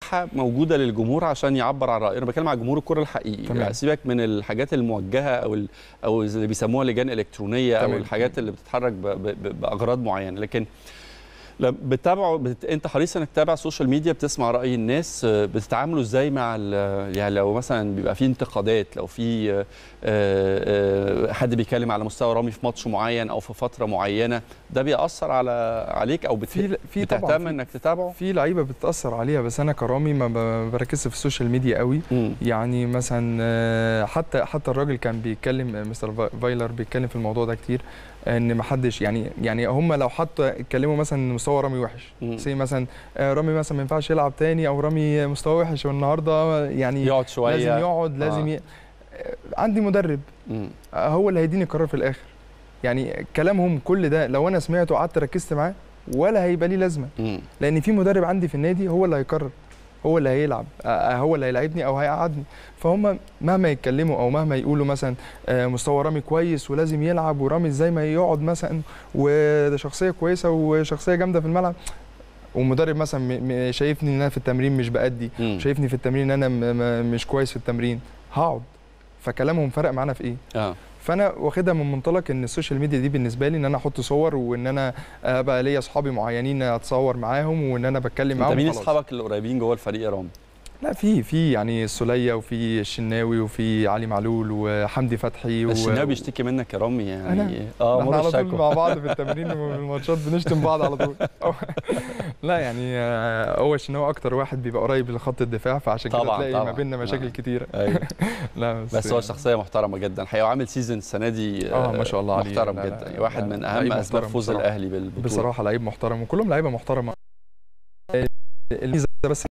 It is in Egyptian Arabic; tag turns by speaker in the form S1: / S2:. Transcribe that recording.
S1: موجوده للجمهور عشان يعبر عن رايه انا بتكلم على جمهور الكره الحقيقي
S2: تمام.
S1: يعني سيبك من الحاجات الموجهه او ال- او اللي بيسموها لجان الكترونيه او
S2: تمام.
S1: الحاجات اللي بتتحرك ب- ب- ب- باغراض معينه لكن لما بتتابعوا بت... انت حريص انك تتابع السوشيال ميديا بتسمع راي الناس آه، بتتعاملوا ازاي مع ال... يعني لو مثلا بيبقى في انتقادات لو في آه، آه، حد بيتكلم على مستوى رامي في ماتش معين او في فتره معينه ده بيأثر على عليك او بت...
S2: في في طبعا
S1: بتهتم
S2: في-
S1: انك تتابعه
S2: في لعيبه بتاثر عليها بس انا كرامي ما ب- بركزش في السوشيال ميديا قوي
S1: مم.
S2: يعني مثلا آه، حتى حتى الراجل كان بيتكلم آه، مستر فا- فايلر بيتكلم في الموضوع ده كتير ان ما حدش يعني يعني هم لو حتى اتكلموا مثلا ان مستوى رامي وحش
S1: مم.
S2: زي مثلا آه، رامي مثلا ما ينفعش يلعب تاني او رامي مستوى وحش والنهارده يعني
S1: يقعد شويه
S2: لازم يقعد لازم
S1: آه.
S2: ي... آه، عندي مدرب
S1: مم.
S2: آه، هو اللي هيديني القرار في الاخر يعني كلامهم كل ده لو انا سمعته وقعدت ركزت معاه ولا هيبقى ليه لازمه
S1: مم.
S2: لان في مدرب عندي في النادي هو اللي هيقرر هو اللي هيلعب آه، هو اللي هيلاعبني او هيقعدني فهم مهما يتكلموا او مهما يقولوا مثلا آه، مستوى رامي كويس ولازم يلعب ورامي ازاي ما يقعد مثلا وده شخصيه كويسه وشخصيه جامده في الملعب ومدرب مثلا م- م- شايفني ان انا في التمرين مش بأدي
S1: مم.
S2: شايفني في التمرين ان انا م- م- مش كويس في التمرين هقعد فكلامهم فرق معانا في ايه
S1: اه
S2: فانا واخدها من منطلق ان السوشيال ميديا دي بالنسبه لي ان انا احط صور وان انا ابقى ليا اصحابي معينين اتصور معاهم وان انا بتكلم
S1: انت
S2: معاهم
S1: مين
S2: وخلاص.
S1: اصحابك اللي قريبين جوه الفريق يا رامي؟
S2: لا في في يعني السوليه وفي الشناوي وفي علي معلول وحمدي فتحي و...
S1: الشناوي بيشتكي منك يا رامي يعني
S2: أنا؟
S1: اه
S2: احنا
S1: مر
S2: على طول
S1: الشكوى
S2: مع بعض في التمرين وفي الماتشات بنشتم بعض على طول لا يعني آه، هو الشناوي اكتر واحد بيبقى قريب لخط الدفاع فعشان كده
S1: طبعاً،
S2: تلاقي ما
S1: طبعاً.
S2: بيننا مشاكل
S1: آه.
S2: كتيره
S1: ايوه
S2: لا بس,
S1: بس هو شخصيه محترمه جدا الحقيقه وعامل سيزون السنه دي
S2: اه ما شاء الله عليه
S1: محترم
S2: لا، لا،
S1: جدا
S2: لا،
S1: واحد
S2: لا،
S1: من
S2: لا،
S1: اهم
S2: لعيب
S1: اسباب
S2: محترم
S1: فوز
S2: بصراحة.
S1: الاهلي بالبطوله
S2: بصراحه لعيب محترم وكلهم لعيبه محترمه الميزه بس